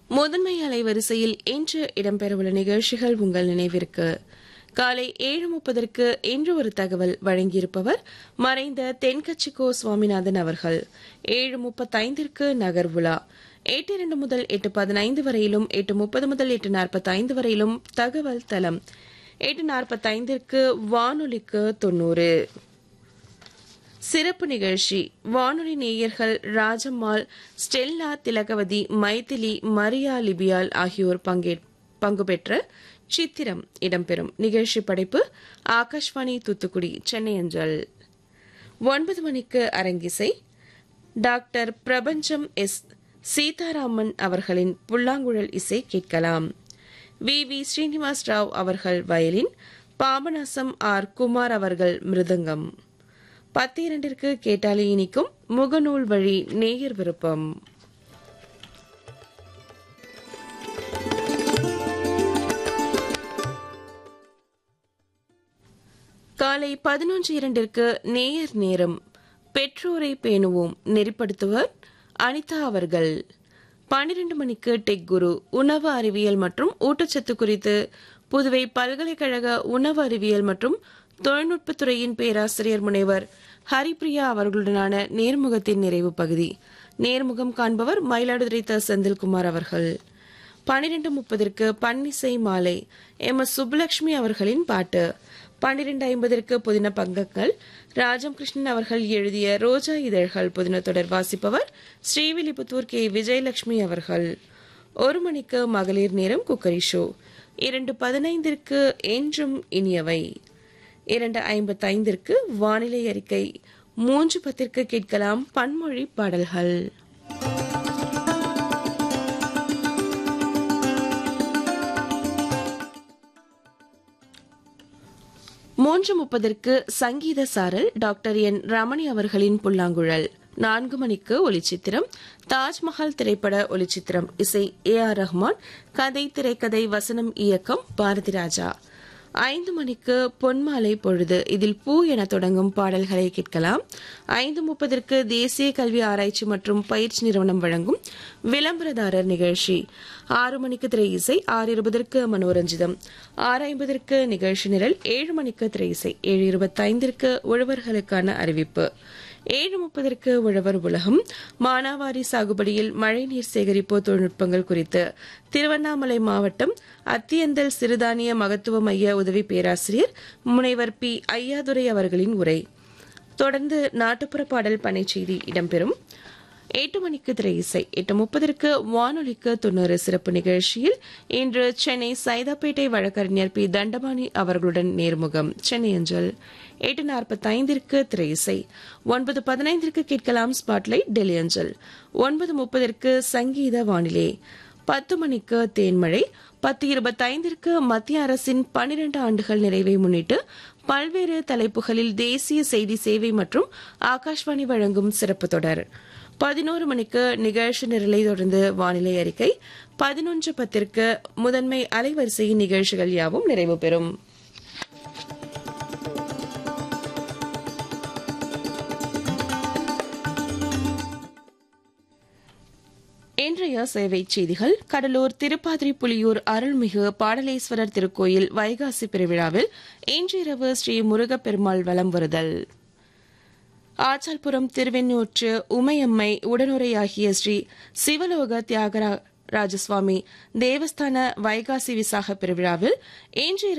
முதன்மை அலைவரிசையில் இன்று இடம்பெறவுள்ள நிகழ்ச்சிகள் உங்கள் நினைவிற்கு காலை ஏழு முப்பதற்கு இன்று ஒரு தகவல் வழங்கியிருப்பவர் மறைந்த தென்கட்சி கோ சுவாமிநாதன் அவர்கள் ஏழு முப்பத்தைந்திற்கு நகர்வுலா எட்டு இரண்டு முதல் எட்டு பதினைந்து வரையிலும் எட்டு முப்பது முதல் எட்டு நாற்பத்தைந்து வரையிலும் தகவல் தளம் எட்டு நாற்பத்தைந்திற்கு வானொலிக்கு தொன்னூறு சிறப்பு நிகழ்ச்சி வானொலி நேயர்கள் ராஜம்மாள் ஸ்டெல்லா திலகவதி மைதிலி மரியா லிபியால் ஆகியோர் பங்கே பங்கு பெற்ற சித்திரம் இடம்பெறும் நிகழ்ச்சி படைப்பு ஆகாஷ்வாணி தூத்துக்குடி சென்னை அஞ்சல் ஒன்பது மணிக்கு அரங்கிசை டாக்டர் பிரபஞ்சம் எஸ் சீதாராமன் அவர்களின் புல்லாங்குழல் இசை கேட்கலாம் வி வி ஸ்ரீனிவாஸ் ராவ் அவர்கள் வயலின் பாபநாசம் ஆர் குமார் அவர்கள் மிருதங்கம் பத்து இரண்டிற்கு கேட்டாலே இனிக்கும் முகநூல் வழி நேயர் விருப்பம் காலை பதினொன்று இரண்டிற்கு நேயர் நேரம் பெற்றோரை பேணுவோம் நெறிப்படுத்துவர் அனிதா அவர்கள் பன்னிரண்டு மணிக்கு டெக் குரு உணவு அறிவியல் மற்றும் ஊட்டச்சத்து குறித்து புதுவை பல்கலைக்கழக உணவு அறிவியல் மற்றும் தொழில்நுட்பத்துறையின் பேராசிரியர் முனைவர் ஹரிப்ரியா அவர்களுடனான நேர்முகத்தின் நிறைவு பகுதி நேர்முகம் காண்பவர் மயிலாடுதுறை த செந்தில்குமார் அவர்கள் பனிரெண்டு முப்பதற்கு பன்னிசை மாலை எம் எஸ் சுப்புலட்சுமி அவர்களின் பாட்டு பன்னிரண்டு ஐம்பதற்கு புதின பங்கங்கள் ராஜம் கிருஷ்ணன் அவர்கள் எழுதிய ரோஜா இதழ்கள் புதின தொடர் வாசிப்பவர் ஸ்ரீவில்லிபுத்தூர் கே விஜயலட்சுமி அவர்கள் ஒரு மணிக்கு மகளிர் நேரம் குக்கரி ஷோ இரண்டு பதினைந்திற்கு என்றும் இனியவை இரண்டு ஐம்பத்தைந்திற்கு வானிலை அறிக்கை மூன்று பத்திற்கு கேட்கலாம் பன்மொழி பாடல்கள் மூன்று முப்பதற்கு சங்கீத சாரல் டாக்டர் என் ரமணி அவர்களின் புல்லாங்குழல் நான்கு மணிக்கு ஒளிச்சித்திரம் தாஜ்மஹால் திரைப்பட ஒளிச்சித்திரம் இசை ஏ ஆர் ரஹ்மான் கதை திரைக்கதை வசனம் இயக்கம் பாரதி ராஜா ஐந்து மணிக்கு பொன்மாலை பொழுது இதில் பூ என தொடங்கும் பாடல்களை கேட்கலாம் ஐந்து முப்பதற்கு தேசிய கல்வி ஆராய்ச்சி மற்றும் பயிற்சி நிறுவனம் வழங்கும் விளம்பரதாரர் நிகழ்ச்சி ஆறு மணிக்கு திரை இசை ஆறு இருபதற்கு மனோரஞ்சிதம் ஆறு ஐம்பதற்கு நிகழ்ச்சி நிரல் ஏழு மணிக்கு திரை இசை ஏழு இருபத்தைந்திற்கு உழவர்களுக்கான அறிவிப்பு ஏழு முப்பதற்கு உழவர் உலகம் மானாவாரி சாகுபடியில் மழைநீர் சேகரிப்பு தொழில்நுட்பங்கள் குறித்து திருவண்ணாமலை மாவட்டம் அத்தியந்தல் சிறுதானிய மகத்துவ மைய உதவி பேராசிரியர் முனைவர் பி ஐயாதுரை அவர்களின் உரை தொடர்ந்து நாட்டுப்புற பாடல் பனை செய்தி இடம்பெறும் எட்டு மணிக்கு திரை இசை எட்டு முப்பதற்கு வானொலிக்கு தொண்ணூறு சிறப்பு நிகழ்ச்சியில் இன்று சென்னை சைதாப்பேட்டை வழக்கறிஞர் பி தண்டபாணி அவர்களுடன் நேர்முகம் சென்னை அஞ்சல் எட்டு நாற்பத்தைந்திற்கு திரை இசை ஒன்பது பதினைந்திற்கு கேட்கலாம் ஸ்பாட்லைட் டெல்லி அஞ்சல் ஒன்பது முப்பதற்கு சங்கீத வானிலை பத்து மணிக்கு தேன்மழை பத்து இருபத்தைந்திற்கு மத்திய அரசின் பனிரண்டு ஆண்டுகள் நிறைவை முன்னிட்டு பல்வேறு தலைப்புகளில் தேசிய செய்தி சேவை மற்றும் ஆகாஷ்வாணி வழங்கும் சிறப்பு தொடர் பதினோரு மணிக்கு நிகழ்ச்சி நிரலை தொடர்ந்து வானிலை அறிக்கை பதினொன்று பத்திற்கு முதன்மை அலைவரிசையின் நிகழ்ச்சிகள் யாவும் நிறைவு பெறும் இன்றைய சேவை செய்திகள் கடலூர் திருப்பாதிரி புலியூர் அருள்மிகு பாடலேஸ்வரர் திருக்கோயில் வைகாசி பெருவிழாவில் இன்றிரவு ஸ்ரீ முருகப்பெருமாள் வலம் வருதல் ஆச்சால்புரம் திருவெண்ணூற்று உமையம்மை உடனுரையாகிய ஸ்ரீ சிவலோக தியாகரா ராஜசுவாமி தேவஸ்தான வைகாசி விசாக பெருவிழாவில் இன்று